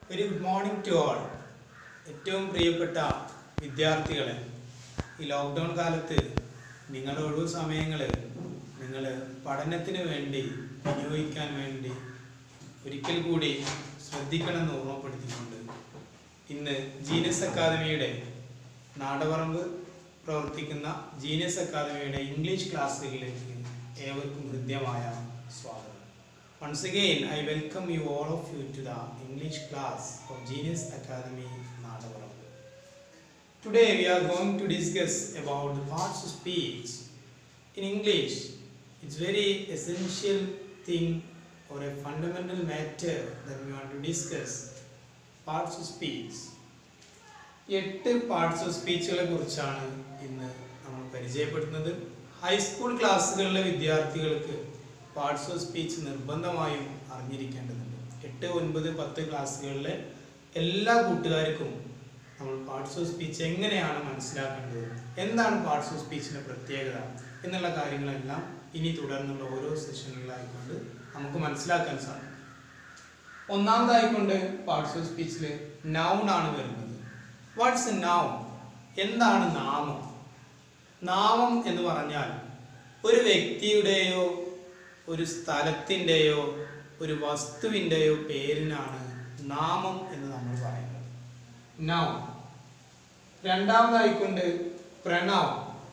Very good morning to all ഏറ്റവും പ്രിയപ്പെട്ട വിദ്യാർത്ഥികളെ ഈ ലോക്ക്ഡൗൺ കാലത്ത് നിങ്ങളുടെ ഒഴിവ് സമയങ്ങൾ നിങ്ങൾ പഠനത്തിന് വേണ്ടി വിനിയോഗിക്കാൻ വേണ്ടി ഒരിക്കൽ കൂടി ശ്രദ്ധിക്കണമെന്ന് ഓർമ്മപ്പെടുത്തിക്കൊണ്ട് ഇന്ന് ജീനസ് അക്കാദമിയുടെ നാടപറമ്പ് പ്രവർത്തിക്കുന്ന ജീനസ് അക്കാദമിയുടെ ഇംഗ്ലീഷ് ക്ലാസ്സുകളിലേക്ക് ഏവർക്കും ഹൃദ്യമായ സ്വാഗതം Once again, I welcome you all of you to the English class of Genius Academy Nadavaram. Today we are going to discuss about the parts of speech. In English, it's very essential thing or a fundamental matter that we want to discuss. Parts of speech. എട്ട് parts of സ്പീച്ചുകളെ കുറിച്ചാണ് ഇന്ന് നമ്മൾ പരിചയപ്പെടുത്തുന്നത് high school ക്ലാസ്സുകളിലെ വിദ്യാർത്ഥികൾക്ക് parts of speech നിർബന്ധമായും അറിഞ്ഞിരിക്കേണ്ടതുണ്ട് എട്ട് ഒൻപത് പത്ത് ക്ലാസ്സുകളിലെ എല്ലാ കൂട്ടുകാർക്കും നമ്മൾ പാർട്സ് ഓഫ് സ്പീച്ച് എങ്ങനെയാണ് മനസ്സിലാക്കേണ്ടത് എന്താണ് പാർട്സ് ഓഫ് സ്പീച്ചിന്റെ പ്രത്യേകത എന്നുള്ള കാര്യങ്ങളെല്ലാം ഇനി തുടർന്നുള്ള ഓരോ സെഷനുകളായിക്കൊണ്ട് നമുക്ക് മനസ്സിലാക്കാൻ സാധിക്കും ഒന്നാമതായിക്കൊണ്ട് പാർട്സ് ഓഫ് സ്പീച്ചിൽ നൗൺ ആണ് വരുന്നത് വാട്ട്സ് എ നൗൺ എന്താണ് നാമം നാമം എന്ന് പറഞ്ഞാൽ ഒരു വ്യക്തിയുടെയോ ഒരു സ്ഥലത്തിൻ്റെയോ ഒരു വസ്തുവിൻ്റെയോ പേരിനാണ് നാമം എന്ന് നമ്മൾ പറയുന്നത് നൗൺ രണ്ടാമതായിക്കൊണ്ട് പ്രണവ്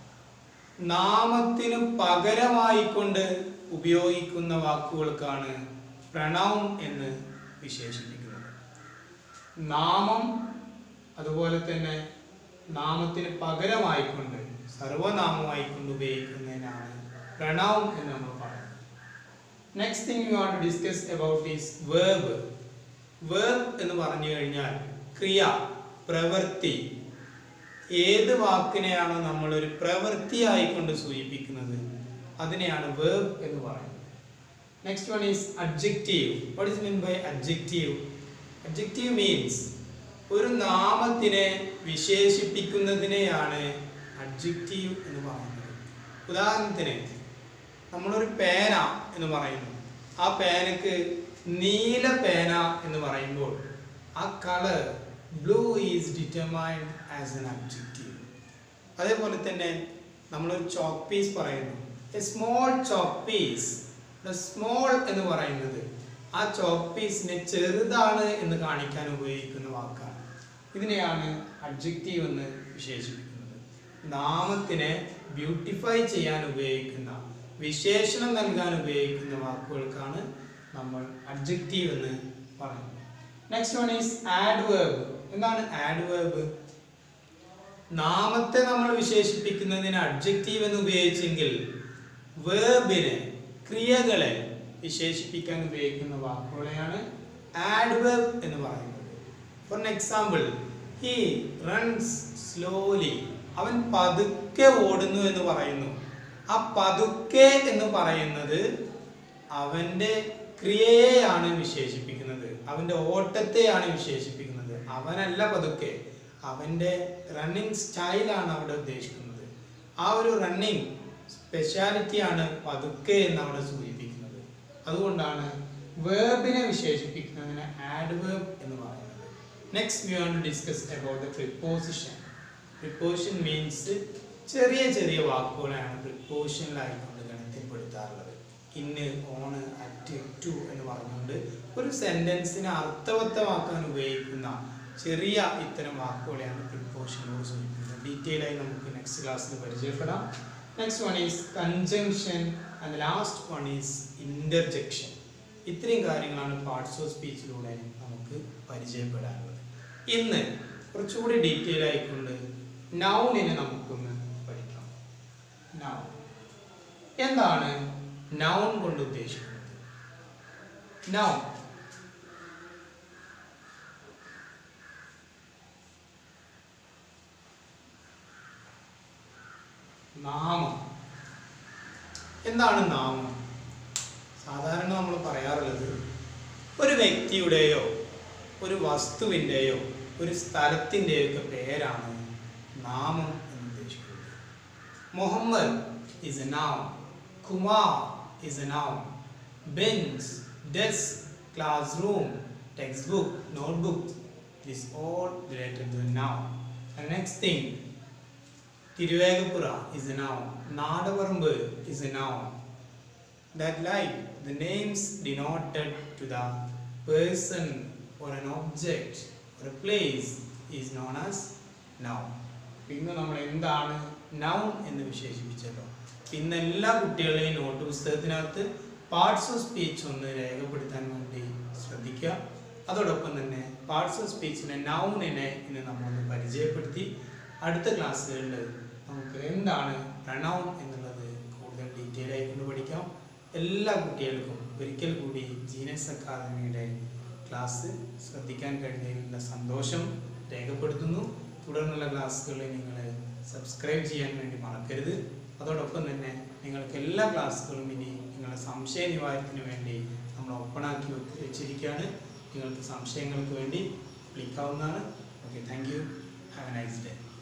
നാമത്തിന് പകരമായിക്കൊണ്ട് ഉപയോഗിക്കുന്ന വാക്കുകൾക്കാണ് പ്രണവം എന്ന് വിശേഷിപ്പിക്കുന്നത് നാമം അതുപോലെ തന്നെ നാമത്തിന് പകരമായിക്കൊണ്ട് സർവനാമമായിക്കൊണ്ട് ഉപയോഗിക്കുന്നതിനാണ് പ്രണവം എന്ന് നമ്മൾ പറയുന്നത് next thing you want to discuss about is verb verb എന്ന് പറഞ്ഞു കഴിഞ്ഞാൽ ക്രിയ പ്രവൃത്തി ഏത് വാക്കിനെയാണോ നമ്മൾ ഒരു പ്രവൃത്തിയായിക്കൊണ്ട് സൂചിപ്പിക്കുന്നത് അതിനെയാണ് വേർബ് എന്ന് പറയുന്നത് next one is adjective what is mean by adjective adjective means ഒരു നാമത്തിനെ വിശേഷിപ്പിക്കുന്നതിനെയാണ് അഡ്ജക്റ്റീവ് എന്ന് പറയുന്നത് ഉദാഹരണത്തിന് നമ്മളൊരു പേന എന്ന് പറയുന്നു ആ പേനക്ക് നീല പേന എന്ന് പറയുമ്പോൾ ആ colour blue is determined as an adjective അതേപോലെ തന്നെ നമ്മളൊരു ചോക്ക് പീസ് പറയുന്നു a small chalk piece small എന്ന് പറയുന്നത് ആ ചോക്ക് പീസിനെ ചെറുതാണ് എന്ന് കാണിക്കാൻ ഉപയോഗിക്കുന്ന വാക്കാണ് ഇതിനെയാണ് അഡ്ജക്റ്റീവ് എന്ന് വിശേഷിപ്പിക്കുന്നത് നാമത്തിനെ ബ്യൂട്ടിഫൈ ചെയ്യാൻ ഉപയോഗിക്കുന്ന വിശേഷണം നൽകാൻ ഉപയോഗിക്കുന്ന വാക്കുകൾക്കാണ് നമ്മൾ അഡ്ജക്റ്റീവ് എന്ന് പറയുന്നത് നെക്സ്റ്റ് വൺ ഈസ് ആഡ്വേർബ് എന്താണ് ആഡ്വേർബ് നാമത്തെ നമ്മൾ വിശേഷിപ്പിക്കുന്നതിന് അഡ്ജക്റ്റീവ് എന്ന് ഉപയോഗിച്ചെങ്കിൽ വേർബിനെ ക്രിയകളെ വിശേഷിപ്പിക്കാൻ ഉപയോഗിക്കുന്ന വാക്കുകളെയാണ് ആഡ്വേർബ് എന്ന് പറയുന്നത് for example he runs slowly അവൻ പതുക്കെ ഓടുന്നു എന്ന് പറയുന്നു ആ പതുക്കെ എന്ന് പറയുന്നത് അവന്റെ ക്രിയയെയാണ് വിശേഷിപ്പിക്കുന്നത് അവന്റെ ഓട്ടത്തെയാണ് വിശേഷിപ്പിക്കുന്നത് അവനല്ല പതുക്കെ അവന്റെ റണ്ണിങ് സ്റ്റൈലാണ് അവിടെ ഉദ്ദേശിക്കുന്നത് ആ ഒരു റണ്ണിങ് സ്പെഷ്യാലിറ്റിയാണ് പതുക്കെ എന്ന് അവിടെ സൂചിപ്പിക്കുന്നത് അതുകൊണ്ടാണ് വേർബിനെ വിശേഷിപ്പിക്കുന്നതിന് ആഡ്വേർബ് എന്ന് പറയുന്നത് next we want to discuss about the preposition preposition means ചെറിയ ചെറിയ വാക്കുകളാണ് പ്രിപ്പോസിഷനിലായിക്കൊണ്ട് ഗണത്തിൽപ്പെടുത്താറുള്ളത് ഇന്ന് ഓണ് അറ്റ് ടു എന്ന് പറഞ്ഞുകൊണ്ട് ഒരു സെന്റൻസിനെ അർത്ഥവത്തമാക്കാൻ ഉപയോഗിക്കുന്ന ചെറിയ ഇത്തരം വാക്കുകളെയാണ് പ്രിപ്പോസിഷനോട് സൂചിപ്പിക്കുന്നത് ഡീറ്റെയിൽ ആയി നമുക്ക് നെക്സ്റ്റ് ക്ലാസ്സിൽ പരിചയപ്പെടാം next one is conjunction and last one is interjection ഇത്രയും കാര്യങ്ങളാണ് പാർട്സ് ഓഫ് സ്പീച്ചിലൂടെ നമുക്ക് പരിചയപ്പെടാനുള്ളത് ഇന്ന് കുറച്ചുകൂടി ഡീറ്റെയിൽ ആയിക്കൊണ്ട് നൗണിനെ നമുക്കൊന്ന് പഠിക്കാം നൗൺ എന്താണ് നൗൺ കൊണ്ട് ഉദ്ദേശിക്കുന്നത് നൗൺ നാമം എന്താണ് നാമം സാധാരണ നമ്മൾ പറയാറുള്ളത് ഒരു വ്യക്തിയുടെയോ ഒരു വസ്തുവിൻ്റെയോ ഒരു സ്ഥലത്തിൻ്റെയോ ഒക്കെ പേരാണ് നാമം എന്ന് ഉദ്ദേശിക്കുന്നത് Muhammad is a noun. Kumar is a noun. Bench, desk, classroom, textbook, notebook. It is all related to the noun. The next thing, Tiruvegapura is a noun. Nadavarambhu is a noun. That like the names denoted to the person or an object or a place is known as noun. ഇന്ന് നമ്മൾ എന്താണ് noun എന്ന് വിശേഷിപ്പിച്ചല്ലോ ഇന്ന് എല്ലാ കുട്ടികളെയും note പുസ്തകത്തിനകത്ത് parts of speech ഒന്ന് രേഖപ്പെടുത്താൻ വേണ്ടി ശ്രദ്ധിക്കുക അതോടൊപ്പം തന്നെ പാർട്സ് ഓഫ് സ്പീച്ചിലെ നൗണിനെ ഇന്ന് നമ്മളൊന്ന് പരിചയപ്പെടുത്തി അടുത്ത ക്ലാസ്സുകളിൽ നമുക്ക് എന്താണ് പ്രനൗൺ എന്നുള്ളത് കൂടുതൽ ഡീറ്റെയിൽ ആയിക്കൊണ്ട് പഠിക്കാം എല്ലാ കുട്ടികൾക്കും ഒരിക്കൽ കൂടി ജീനസ് അക്കാദമിയുടെ ക്ലാസ് ശ്രദ്ധിക്കാൻ കഴിഞ്ഞതിലുള്ള സന്തോഷം രേഖപ്പെടുത്തുന്നു തുടർന്നുള്ള ക്ലാസ്സുകളിൽ നിങ്ങൾ സബ്സ്ക്രൈബ് ചെയ്യാൻ വേണ്ടി മറക്കരുത് അതോടൊപ്പം തന്നെ നിങ്ങൾക്ക് എല്ലാ ക്ലാസ്സുകളും ഇനി നിങ്ങളുടെ സംശയ നിവാരണത്തിന് വേണ്ടി നമ്മൾ ഓപ്പണാക്കി വെച്ചിരിക്കുകയാണ് നിങ്ങൾക്ക് സംശയങ്ങൾക്ക് വേണ്ടി വിളിക്കാവുന്നതാണ് okay thank you have a nice day